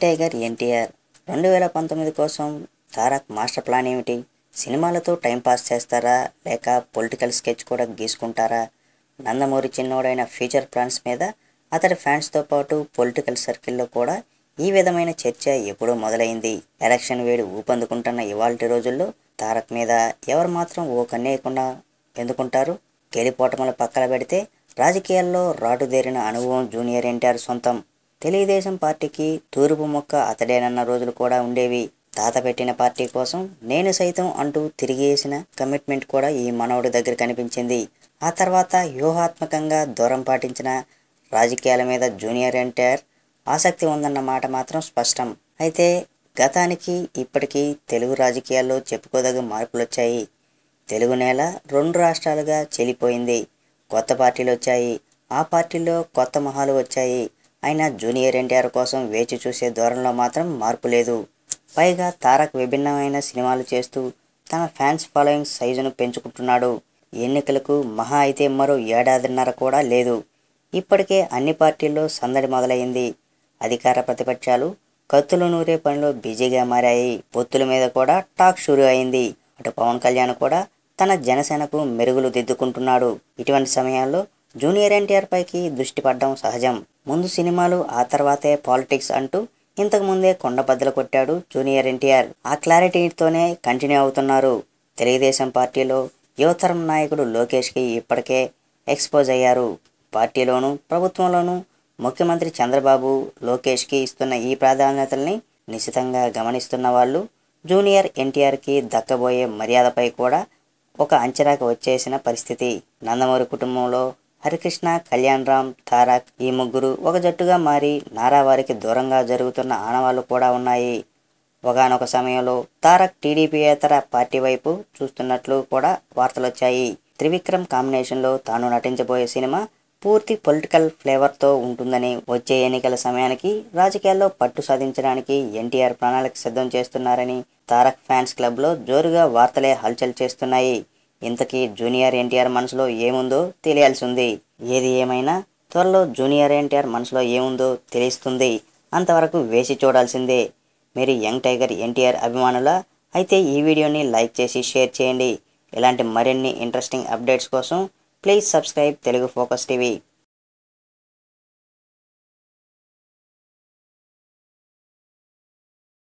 tiger NTR రెండు వేల పంతొమ్మిది కోసం తారక్ మాస్టర్ ప్లాన్ ఏమిటి సినిమాలతో టైంపాస్ చేస్తారా లేక పొలిటికల్ స్కెచ్ కూడా గీసుకుంటారా నందమూరి చిన్నోడైన ఫ్యూచర్ ప్లాన్స్ మీద అతడి ఫ్యాన్స్తో పాటు పొలిటికల్ సర్కిల్లో కూడా ఈ విధమైన చర్చ ఎప్పుడూ మొదలైంది ఎలక్షన్ వేడి ఊపందుకుంటున్న ఇవాల్టి రోజుల్లో తారక్ మీద ఎవరు మాత్రం ఓ కన్నేయకుండా ఎందుకుంటారు గెలిపోటములు పక్కన పెడితే రాజకీయాల్లో రాటుదేరిన అనుభవం జూనియర్ ఎన్టీఆర్ సొంతం తెలుగుదేశం పార్టీకి తూర్పు మొక్క అతడేనన్న రోజులు కూడా ఉండేవి తాత పెట్టిన పార్టీ కోసం నేను సైతం అంటూ తిరిగేసిన కమిట్మెంట్ కూడా ఈ మనవడి దగ్గర కనిపించింది ఆ తర్వాత వ్యూహాత్మకంగా దూరం పాటించిన రాజకీయాల మీద జూనియర్ ఎన్టీఆర్ ఆసక్తి ఉందన్న మాట మాత్రం స్పష్టం అయితే గతానికి ఇప్పటికీ తెలుగు రాజకీయాల్లో చెప్పుకోదగ్గ మార్పులు వచ్చాయి తెలుగు నేల రెండు రాష్ట్రాలుగా చెలిపోయింది కొత్త పార్టీలు వచ్చాయి ఆ పార్టీలో కొత్త మొహాలు వచ్చాయి అయినా జూనియర్ ఎన్టీఆర్ కోసం వేచి చూసే ధోరణిలో మాత్రం మార్పు లేదు పైగా తారక్ విభిన్నమైన సినిమాలు చేస్తూ తన ఫ్యాన్స్ ఫాలోయింగ్ సైజును పెంచుకుంటున్నాడు ఎన్నికలకు మహా అయితే మరో ఏడాదిన్నర కూడా లేదు ఇప్పటికే అన్ని పార్టీల్లో సందడి మొదలైంది అధికార ప్రతిపక్షాలు కత్తులు నూరే పనిలో బిజీగా మారాయి పొత్తుల మీద కూడా టాక్ షురూ అయింది అటు పవన్ కళ్యాణ్ కూడా తన జనసేనకు మెరుగులు దిద్దుకుంటున్నాడు ఇటువంటి సమయాల్లో జూనియర్ ఎన్టీఆర్ పైకి దృష్టి పడడం సహజం ముందు సినిమాలు ఆ తర్వాతే పాలిటిక్స్ అంటూ ఇంతకు ముందే కొండబద్దలు కొట్టాడు జూనియర్ ఎన్టీఆర్ ఆ క్లారిటీతోనే కంటిన్యూ అవుతున్నారు తెలుగుదేశం పార్టీలో యువతరం నాయకుడు లోకేష్కి ఇప్పటికే ఎక్స్పోజ్ అయ్యారు పార్టీలోనూ ప్రభుత్వంలోనూ ముఖ్యమంత్రి చంద్రబాబు లోకేష్కి ఇస్తున్న ఈ ప్రాధాన్యతల్ని నిశితంగా గమనిస్తున్న వాళ్ళు జూనియర్ ఎన్టీఆర్కి దక్కబోయే మర్యాదపై కూడా ఒక అంచనాకు వచ్చేసిన పరిస్థితి నందమూరి కుటుంబంలో హరికృష్ణ కళ్యాణ్ రామ్ తారక్ ఈ ముగ్గురు ఒక జట్టుగా మారి నారావారికి దూరంగా జరుగుతున్న ఆనవాళ్లు కూడా ఉన్నాయి ఒకనొక సమయంలో తారక్ టీడీపీయేతర పార్టీ వైపు చూస్తున్నట్లు కూడా వార్తలొచ్చాయి త్రివిక్రమ్ కాంబినేషన్లో తాను నటించబోయే సినిమా పూర్తి పొలిటికల్ ఫ్లేవర్తో ఉంటుందని వచ్చే ఎన్నికల సమయానికి రాజకీయాల్లో పట్టు సాధించడానికి ఎన్టీఆర్ ప్రణాళిక సిద్ధం చేస్తున్నారని తారక్ ఫ్యాన్స్ క్లబ్లో జోరుగా వార్తలే హల్చల్ చేస్తున్నాయి ఇంతకీ జూనియర్ ఎన్టీఆర్ మనసులో ఏముందో తెలియాల్సి ఉంది ఏది ఏమైనా త్వరలో జూనియర్ ఎన్టీఆర్ మనసులో ఏముందో తెలుస్తుంది అంతవరకు వేసి చూడాల్సిందే మీరు యంగ్ టైగర్ ఎన్టీఆర్ అభిమానుల అయితే ఈ వీడియోని లైక్ చేసి షేర్ చేయండి ఇలాంటి మరిన్ని ఇంట్రెస్టింగ్ అప్డేట్స్ కోసం please subscribe Telugu focus TV